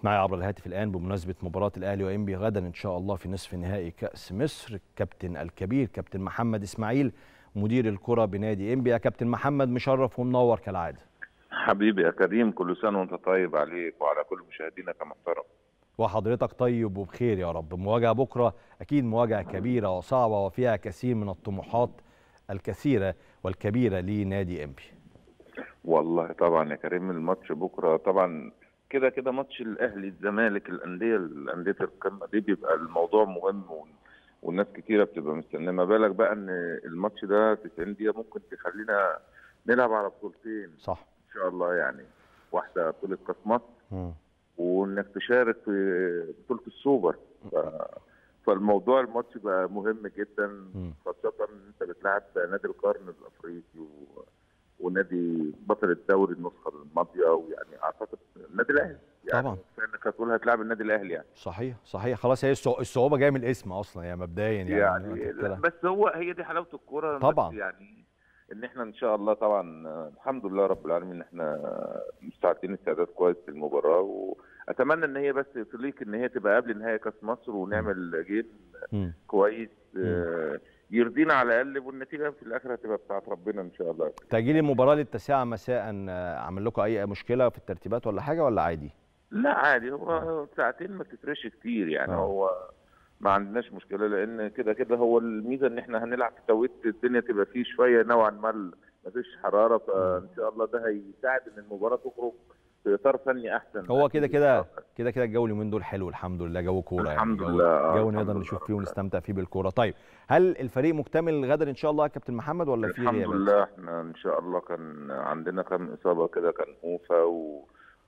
معي عبر الهاتف الان بمناسبه مباراه الاهلي وانبي غدا ان شاء الله في نصف نهائي كاس مصر الكابتن الكبير كابتن محمد اسماعيل مدير الكره بنادي انبي يا كابتن محمد مشرف ومنور كالعاده حبيبي يا كريم كل سنه وانت طيب عليك وعلى كل مشاهدينك كمحترم وحضرتك طيب وبخير يا رب مواجهه بكره اكيد مواجهه كبيره وصعبه وفيها كثير من الطموحات الكثيره والكبيره لنادي انبي والله طبعا يا كريم الماتش بكره طبعا كده كده ماتش الاهلي الزمالك الانديه الانديه القمه دي بيبقى الموضوع مهم والناس كتيره بتبقى مستنيه ما بالك بقى ان الماتش ده 90 دقيقه ممكن تخلينا نلعب على بطولتين صح ان شاء الله يعني واحده بطوله كاس مصر وانك تشارك في بطوله السوبر ف... فالموضوع الماتش بقى مهم جدا خاصه ان انت بتلعب نادي القرن الافريقي و... ونادي بطل الدوري النسخه الماضيه ويعني اعتقد النادي الاهلي يعني طبعا انك هتقول هتلاعب النادي الاهلي يعني صحيح صحيح خلاص هي الصعوبه جايه من الاسم اصلا يعني مبدئيا يعني, يعني, يعني بس هو هي دي حلاوه الكوره طبعا يعني ان احنا ان شاء الله طبعا الحمد لله رب العالمين احنا مستعدين استعداد كويس للمباراه واتمنى ان هي بس تليق ان هي تبقى قبل نهائي كاس مصر ونعمل جيم كويس آه يرضينا على الاقل والنتيجه في الاخر هتبقى بتاعت ربنا ان شاء الله تاجيل المباراه للتاسعه مساء عمل لكم اي مشكله في الترتيبات ولا حاجه ولا عادي لا عادي هو ساعتين ما تفرقش كتير يعني أوه. هو ما عندناش مشكله لان كده كده هو الميزه ان احنا هنلعب في توقيت الدنيا تبقى فيه شويه نوعا ما ما فيش حراره فان شاء الله ده هيساعد ان المباراه تخرج في اطار فني احسن هو كده كده كده كده الجو اليومين دول حلو الحمد لله جو كوره الحمد يعني لله جو نقدر نشوف فيه ونستمتع فيه بالكوره طيب هل الفريق مكتمل غدا ان شاء الله يا كابتن محمد ولا في الحمد لله احنا ان شاء الله كان عندنا كام اصابه كده كان اوفا و...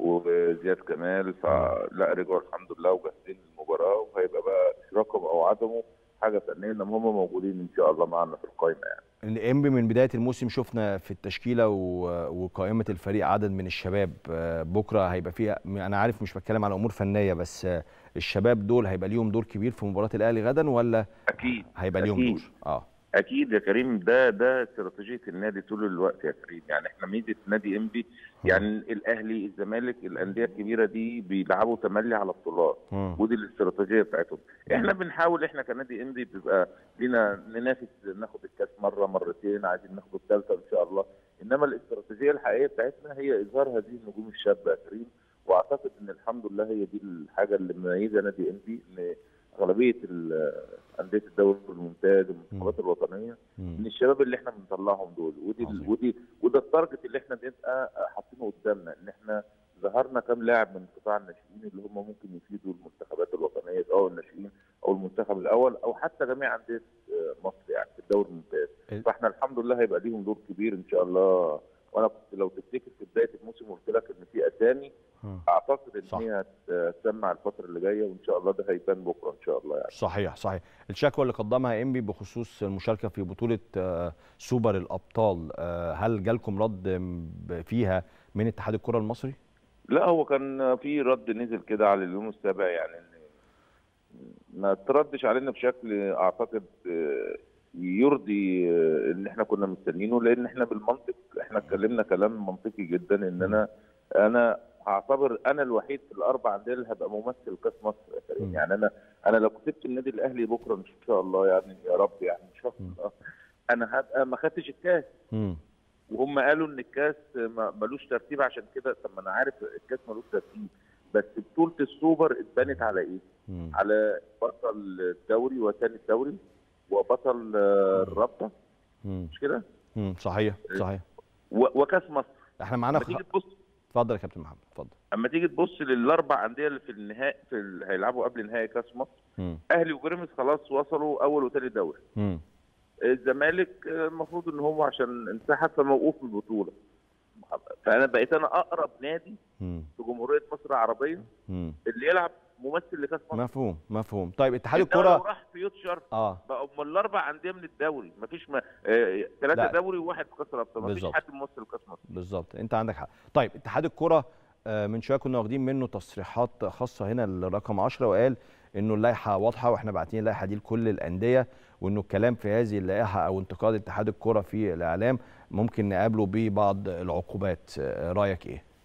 وزياد كمال فلا رجعوا الحمد لله وجاهزين للمباراه وهيبقى بقى اشراكهم او عدمه حاجه ثانيه انما هم موجودين ان شاء الله معنا في القائمه يعني الانبي من بدايه الموسم شفنا في التشكيله وقائمه الفريق عدد من الشباب بكره هيبقى فيها انا عارف مش بتكلم على امور فنيه بس الشباب دول هيبقى ليهم دور كبير في مباراه الاهلي غدا ولا اكيد هيبقى ليهم أكيد. دور اه اكيد يا كريم ده ده استراتيجيه النادي طول الوقت يا كريم يعني احنا ميزه نادي انبي يعني الاهلي الزمالك الانديه الكبيره دي بيلعبوا تملي على بطولات ودي الاستراتيجيه بتاعتهم احنا بنحاول احنا كنادي انبي بيبقى لينا ننافس ناخد الكاس مره مرتين عايزين ناخد الثالثه ان شاء الله انما الاستراتيجيه الحقيقيه بتاعتنا هي اظهار هذه النجوم الشابه يا كريم واعتقد ان الحمد لله هي دي الحاجه اللي مميزه نادي انبي ان اغلبيه انديه الدوري الممتاز والمنتخبات الوطنيه من الشباب اللي احنا بنطلعهم دول ودي عظيم. ودي وده التارجت اللي احنا بنبقى حاطينه قدامنا ان احنا ظهرنا كام لاعب من قطاع الناشئين اللي هم ممكن يفيدوا المنتخبات الوطنيه او الناشئين او المنتخب الاول او حتى جميع انديه مصر يعني في الدوري الممتاز فاحنا الحمد لله هيبقى ليهم دور كبير ان شاء الله وانا كنت لو تفتكر في بدايه الموسم قلت لك ان في اسامي اعتقد ان صح. هي هتسمع الفتره اللي جايه وان شاء الله ده هيبان بكره ان شاء الله يعني صحيح صحيح الشكوى اللي قدمها انبي بخصوص المشاركه في بطوله آه، سوبر الابطال آه، هل جالكم رد م- فيها من اتحاد الكره المصري لا هو كان في رد نزل كده على اليوم السابع يعني ان ما تردش علينا بشكل اعتقد آه، يرضي آه، ان احنا كنا مستنيينه لان احنا بالمنطق احنا اتكلمنا كلام منطقي جدا ان انا انا هعتبر انا الوحيد في الاربع انديه اللي هبقى ممثل كاس مصر يا كريم مم. يعني انا انا لو كسبت النادي الاهلي بكره ان شاء الله يعني يا رب يعني ان شاء الله انا هبقى ما خدتش الكاس مم. وهم قالوا ان الكاس ما- ملوش ترتيب عشان كده طب ما انا عارف الكاس ملوش ترتيب بس بطوله السوبر اتبنت على ايه؟ مم. على بطل الدوري وثاني الدوري وبطل آه، الرابطه مم. مش كده؟ مم. صحيح صحيح و- وكاس مصر احنا معانا اما خ... تيجي تبص اتفضل يا كابتن محمد اتفضل اما تيجي تبص للاربع انديه اللي في النهائي في ال... هيلعبوا قبل نهائي كاس مصر مم. اهلي وبيراميدز خلاص وصلوا اول وثاني دوري مم. الزمالك آه، المفروض ان هو عشان انسحب فموقوف من البطوله فانا بقيت انا اقرب نادي مم. في جمهوريه مصر العربيه مم. اللي يلعب ممثل لكاس مصر مفهوم مفهوم طيب اتحاد أنت لو الكره راح فيوتشر اه بقى هم الاربع انديه من الدوري مفيش ما... آه... ثلاثه لا. دوري وواحد كاس رابطه مفيش بالظبط. حد ممثل كاس مصر بالظبط انت عندك حق طيب اتحاد الكره آه، من شويه كنا واخدين منه تصريحات خاصه هنا لرقم 10 وقال انه اللائحه واضحه واحنا باعتين اللائحه دي لكل الانديه وانه الكلام في هذه اللائحه او انتقاد اتحاد الكره في الاعلام ممكن نقابله ببعض العقوبات آه، رايك ايه؟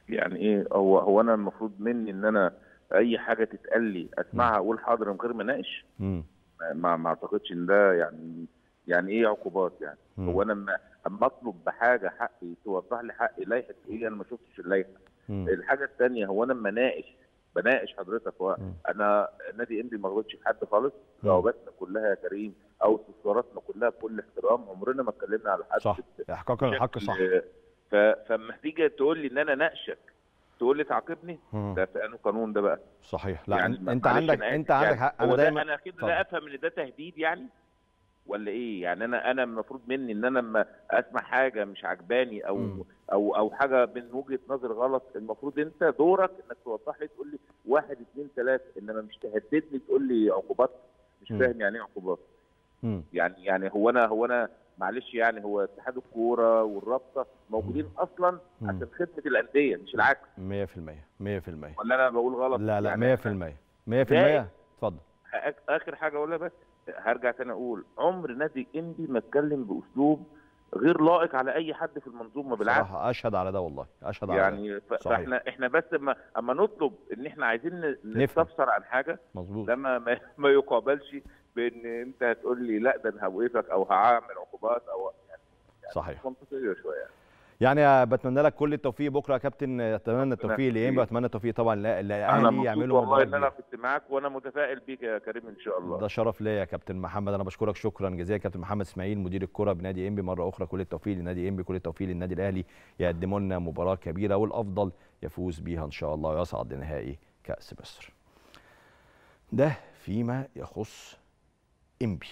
يعني ايه هو هو انا المفروض مني ان انا اي حاجه تتقال لي اسمعها اقول حاضر من غير ما اناقش ما ما اعتقدش ان ده يعني يعني ايه عقوبات يعني مم. هو انا اما اما اطلب بحاجه حقي توضح لي حقي لائحه ايه انا ما شفتش اللائحه مم. الحاجه الثانيه هو انا اما اناقش بناقش حضرتك هو مم. انا نادي انبي ما غلطش في حد خالص مم. جواباتنا كلها يا كريم او استفساراتنا كلها بكل احترام عمرنا ما اتكلمنا على حد صح ب- احقاقا الحق بشكل- صح ف... فلما تيجي تقول لي ان انا ناقشك تقول لي تعاقبني مم. ده في انه قانون ده بقى صحيح لا يعني أنت- ما- انت معلش عندك أنا انت آسف عندك يعني حق انا هو ده دايما انا كده اتفضل. لا افهم ان ده تهديد يعني ولا ايه يعني انا انا المفروض مني ان انا لما اسمع حاجه مش عجباني او مم. او او حاجه من وجهه نظر غلط المفروض انت دورك انك توضح لي تقول لي واحد اثنين ثلاثه انما مش تهددني تقول لي عقوبات مش مم. فاهم يعني ايه عقوبات مم. يعني يعني هو انا هو انا معلش يعني هو اتحاد الكوره والرابطه موجودين اصلا مم. عشان خدمه الانديه مش العكس 100% 100% ولا انا بقول غلط لا لا يعني 100% 100% اتفضل آخ- اخر حاجه اقولها بس هرجع تاني اقول عمر نادي انبي ما اتكلم باسلوب غير لائق على اي حد في المنظومه بالعكس صراحه اشهد على ده والله اشهد على ده يعني ف- صحيح. فاحنا احنا بس اما اما نطلب ان احنا عايزين ن- نفهم. نستفسر عن حاجه مظبوط ده ما ما- ما يقابلش بان انت هتقول لي لا ده انا هوقفك او هعمل عقوبات او يعني صحيح منطقيه شويه يعني بتمنى لك كل التوفيق بكره يا كابتن اتمنى التوفيق لإيه يخليك. واتمنى التوفيق طبعا لا- انا للاهلي مبسوط يعملوا والله مباراه ان انا كبيرة. كنت معاك وانا متفائل بيك يا كريم ان شاء الله ده شرف ليا يا كابتن محمد انا بشكرك شكرا جزيلا كابتن محمد اسماعيل مدير الكره بنادي انبي مره اخرى كل التوفيق لنادي انبي كل التوفيق للنادي الاهلي يقدموا لنا مباراه كبيره والافضل يفوز بيها ان شاء الله ويصعد لنهائي كاس مصر ده فيما يخص انبي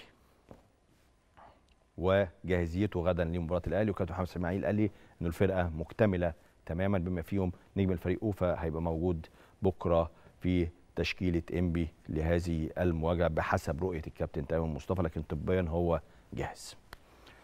وجاهزيته غدا لمباراه الاهلي وكابتن محمد اسماعيل قال لي ان الفرقه مكتمله تماما بما فيهم نجم الفريق اوفا هيبقى موجود بكره في تشكيله انبي لهذه المواجهه بحسب رؤيه الكابتن تامر مصطفى لكن طبيا هو جاهز